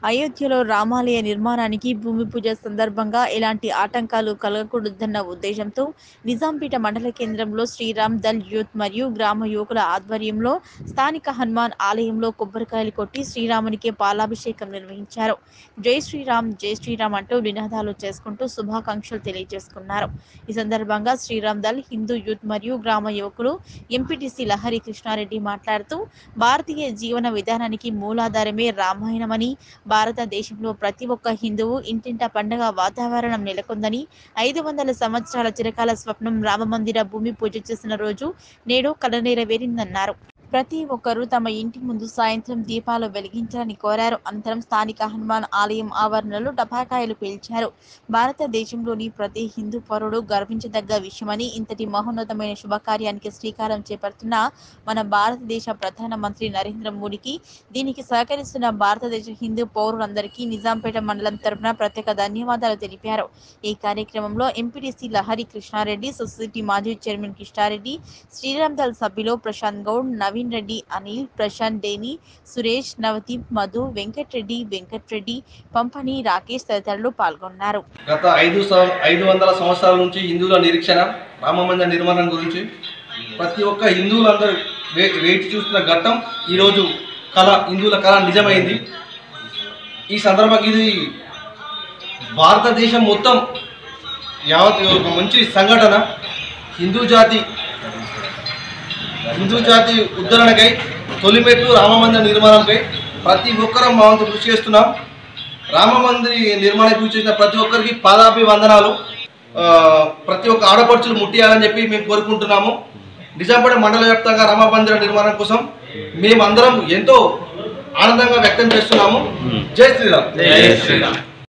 అయోధ్యలో రామాలయ నిర్మాణానికి భూమి పూజ సందర్భంగా ఎలాంటి ఆటంకాలు కలగకూడదన్న ఉద్దేశంతో నిజాంపేట మండల కేంద్రంలో శ్రీరామ్ దల్ యూత్ మరియు గ్రామ యువకుల ఆధ్వర్యంలో స్థానిక హనుమాన్ ఆలయంలో కొబ్బరికాయలు కొట్టి శ్రీరామునికి పాలాభిషేకం నిర్వహించారు జై శ్రీరామ్ జై శ్రీరామ్ అంటూ నినాదాలు చేసుకుంటూ శుభాకాంక్షలు తెలియజేసుకున్నారు ఈ సందర్భంగా శ్రీరామ్ దల్ హిందూ యూత్ మరియు గ్రామ యువకులు ఎంపీటీసీ లహరి కృష్ణారెడ్డి మాట్లాడుతూ భారతీయ జీవన విధానానికి మూలాధారమే రామాయణమని భారతదేశంలో ప్రతి ఒక్క హిందువు ఇంటింట పండగ వాతావరణం నెలకొందని ఐదు వందల సంవత్సరాల చిరకాల స్వప్నం రామమందిర భూమి పూజ చేసిన రోజు నేడు కల నెరవేరిందన్నారు ప్రతి ఒక్కరూ తమ ఇంటి ముందు సాయంత్రం దీపాలు వెలిగించాలని కోరారు అనంతరం స్థానిక హనుమాన్ ఆలయం ఆవరణలో టపాకాయలు పేల్చారు భారతదేశంలోని ప్రతి హిందూ పౌరుడు గర్వించదగ్గ విషయమని ఇంతటి మహోన్నతమైన శుభకార్యానికి శ్రీకారం చేపడుతున్న మన భారతదేశ ప్రధానమంత్రి నరేంద్ర మోడీకి దీనికి సహకరిస్తున్న భారతదేశ హిందూ పౌరులందరికీ నిజాంపేట మండలం తరపున ప్రత్యేక ధన్యవాదాలు తెలిపారు ఈ కార్యక్రమంలో ఎంపీటీసీ లహరి కృష్ణారెడ్డి సొసైటీ మాజీ చైర్మన్ కృష్ణారెడ్డి శ్రీరామ్ దళ్ సభ్యులు ప్రశాంత్ గౌడ్ నవీన్ రెడ్డి అనిల్ ప్రశాంత్ డేని సురేష్ నవదీప్ మధు వెంకట్రెడ్డి వెంకట్రెడ్డి పంపని రాకేష్ తదితరులు పాల్గొన్నారు గత ఐదు సం- ఐదు వందల సంవత్సరాల నుంచి హిందువుల నిరీక్షణ రామమందిర నిర్మాణం గురించి ప్రతి ఒక్క హిందువులందరూ వే వేచి చూస్తున్న ఘట్టం ఈరోజు కళ హిందువుల కళ నిజమైంది ఈ సందర్భంగా ఇది భారతదేశం మొత్తం యావత్ ఒక మంచి సంఘటన హిందూ జాతి హిందూ జాతి ఉద్ధరణకై తొలిమెట్టు రామమందిర నిర్మాణంపై ప్రతి ఒక్కరం మా వంతు కృషి చేస్తున్నాం రామ మందిరి నిర్మాణం కృషి చేసిన ప్రతి ఒక్కరికి పాదాభి వందనాలు ఆ, ప్రతి ఒక్క ఆడపడుచులు ముట్టియాలని చెప్పి మేము కోరుకుంటున్నాము నిజాంపేట మండల వ్యాప్తంగా రామ మందిర నిర్మాణం కోసం మేమందరం ఎంతో ఆనందంగా వ్యక్తం చేస్తున్నాము జై శ్రీరామ్ జై శ్రీరామ్